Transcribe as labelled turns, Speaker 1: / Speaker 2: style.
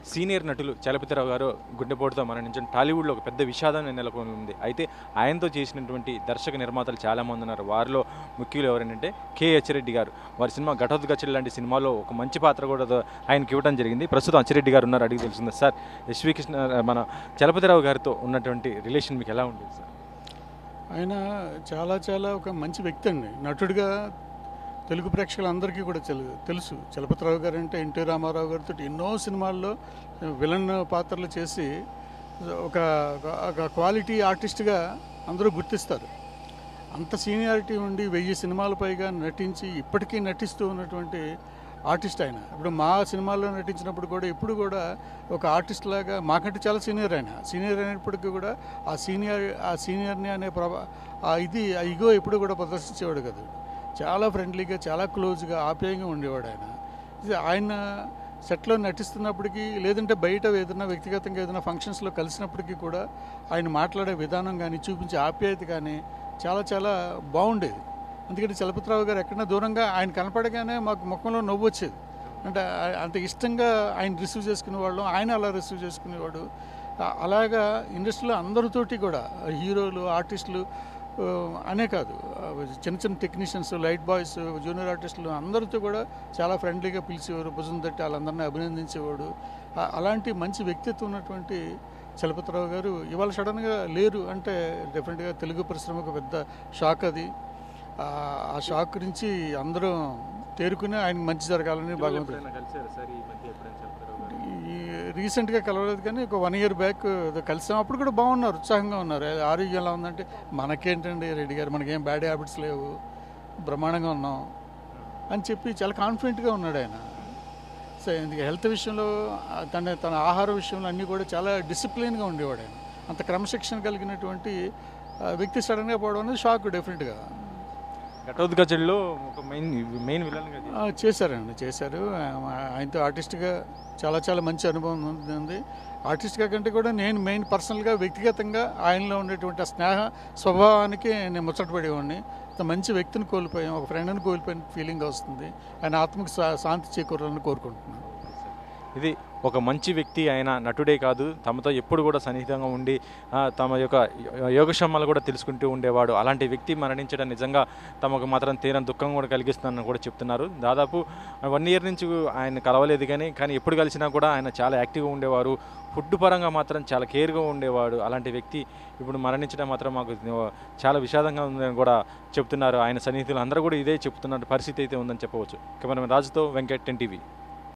Speaker 1: senior నటులు చలపతిరావు గారు గుండెపోటుతో మరణించిన టాలీవుడ్లో ఒక పెద్ద విషాదాన్ని నెలకొని ఉంది అయితే ఆయనతో చేసినటువంటి దర్శక నిర్మాతలు చాలామంది ఉన్నారు వారిలో ముఖ్యులు ఎవరంటే కె అచ్చిరెడ్డి గారు వారి సినిమా ఘటోద్గచ్చలు లాంటి సినిమాలో ఒక మంచి పాత్ర కూడా ద- ఆయనకి ఇవ్వడం జరిగింది ప్రస్తుతం అచ్చిరెడ్డి గారు ఉన్నారు అడిగి తెలుస్తుంది సార్ ఎస్వి కృష్ణ మన చలపతిరావు గారితో ఉన్నటువంటి రిలేషన్ మీకు ఎలా ఉండేది సార్
Speaker 2: ఆయన చాలా చాలా ఒక మంచి వ్యక్తి అండి నటుడిగా తెలుగు ప్రేక్షకులందరికీ కూడా తెలు తెలుసు చలపతిరావు గారు అంటే ఎన్టీ రామారావు గారితో ఎన్నో సినిమాల్లో విలన్ పాత్రలు చేసి ఒక ఒక క్వాలిటీ ఆర్టిస్ట్గా అందరూ గుర్తిస్తారు అంత సీనియారిటీ ఉండి వెయ్యి సినిమాల పైగా నటించి ఇప్పటికీ నటిస్తూ ఉన్నటువంటి ఆర్టిస్ట్ ఆయన ఇప్పుడు మా సినిమాల్లో నటించినప్పుడు కూడా ఇప్పుడు కూడా ఒక ఆర్టిస్ట్ లాగా మాకంటే చాలా సీనియర్ ఆయన సీనియర్ అయినప్పటికీ కూడా ఆ సీనియర్ ఆ సీనియర్ని అనే ప్రభా ఆ ఇది ఆ ఇగో ఎప్పుడు కూడా ప్రదర్శించేవాడు కదా చాలా ఫ్రెండ్లీగా చాలా క్లోజ్గా ఆప్యాయంగా ఉండేవాడు ఆయన ఇది ఆయన సెట్లో నటిస్తున్నప్పటికీ లేదంటే బయట ఏదైనా వ్యక్తిగతంగా ఏదైనా ఫంక్షన్స్లో కలిసినప్పటికీ కూడా ఆయన మాట్లాడే విధానం కానీ చూపించే ఆప్యాయత కానీ చాలా చాలా బాగుండేది అందుకని చలపతిరావు గారు ఎక్కడైనా దూరంగా ఆయన కనపడగానే మాకు ముఖంలో నవ్వు వచ్చేది అంటే ఆ- అంత ఇష్టంగా ఆయన రిసీవ్ చేసుకునేవాళ్ళం ఆయన అలా రిసీవ్ చేసుకునేవాడు ఆ- అలాగా ఇండస్ట్రీలో అందరితోటి కూడా హీరోలు ఆర్టిస్టులు ఆ, అనే కాదు ఆ, చిన్న చిన్న టెక్నీషియన్స్ లైట్ బాయ్స్ జూనియర్ ఆర్టిస్టులు అందరితో కూడా చాలా ఫ్రెండ్లీగా పిలిచేవారు భుజం తట్టి వాళ్ళందరినీ అభినందించేవాడు ఆ- అలాంటి మంచి వ్యక్తిత్వం ఉన్నటువంటి చలపతిరావు గారు ఇవాళ సడన్గా లేరు అంటే డెఫినెట్గా తెలుగు పరిశ్రమకు పెద్ద షాక్ అది ఆ ఆ షాక్ నుంచి అందరూ తేరుకుని ఆయనకు మంచి జరగాలని భగవంతుడు
Speaker 1: ఎప్పుడైనా కలిసారా సార్ ఈ మధ్య ఎప్పుడైనా చలపతిరావు గారు
Speaker 2: ఈ రీసెంట్గా కలవలేదు కానీ ఒక వన్ ఇయర్ బ్యాక్ ఏదో కలిసాం అప్పుడు కూడా బాగున్నారు ఉత్సాహంగా ఉన్నారు ఏ, ఆరోగ్యం ఎలా ఉందంటే మనకేంటండి రెడ్డి గారు మనకేం బ్యాడ్ హ్యాబిట్స్ లేవు బ్రహ్మాండంగా ఉన్నాం అని చెప్పి చాలా కాన్ఫిడెంట్గా ఉన్నాడు ఆయన సో ఇది హెల్త్ విషయంలో ఆ, తన తన ఆహార విషయంలో అన్నీ కూడా చాలా డిసిప్లిన్గా ఉండేవాడు ఆయన అంత క్రమశిక్షణ కలిగినటువంటి ఆ, వ్యక్తి సడన్గా పోవడం అనేది షాక్ డెఫినెట్గా
Speaker 1: ఘటోద్గజల్లో ఒక మెయిన్ మెయిన్ విలన్గా
Speaker 2: ఆ, చేశారండి చేశారు ఆ, ఆయనతో ఆర్టిస్ట్గా చాలా చాలా మంచి అనుభవం ఉంది ఆర్టిస్ట్గా కంటే కూడా నేను మెయిన్ పర్సనల్గా వ్యక్తిగతంగా ఆయనలో ఉండేటువంటి ఆ స్నేహ స్వభావానికి నేను ముచ్చటపడేవాడిని అంత మంచి వ్యక్తిని కోల్పోయాం ఒక ఫ్రెండ్ని కోల్పోయిన ఫీలింగ్ వస్తుంది ఆయన ఆత్మకు శా- శాంతి చేకూరాలని కోరుకుంటున్నాను
Speaker 1: ఇది ఒక మంచి వ్యక్తి ఆయన నటుడే కాదు తమతో ఎప్పుడు కూడా సన్నిహితంగా ఉండి ఆ, తమ యొక్క యో- యోగక్షేమాలు కూడా తెలుసుకుంటూ ఉండేవాడు అలాంటి వ్యక్తి మరణించడం నిజంగా తమకు మాత్రం తీరం దుఃఖం కూడా కలిగిస్తుందని కూడా చెప్తున్నారు దాదాపు వన్ ఇయర్ నుంచి ఆయన కలవలేదు కానీ కానీ ఎప్పుడు కలిసినా కూడా ఆయన చాలా యాక్టివ్గా ఉండేవారు ఫుడ్ పరంగా మాత్రం చాలా కేర్గా ఉండేవాడు అలాంటి వ్యక్తి ఇప్పుడు మరణించడం మాత్రం మాకు చాలా విషాదంగా ఉందని కూడా చెప్తున్నారు ఆయన సన్నిహితులు అందరూ కూడా ఇదే చెప్తున్న పరిస్థితి అయితే ఉందని చెప్పవచ్చు కెమెరామెన్ రాజుతో వెంకట్ టెన్ టీవీ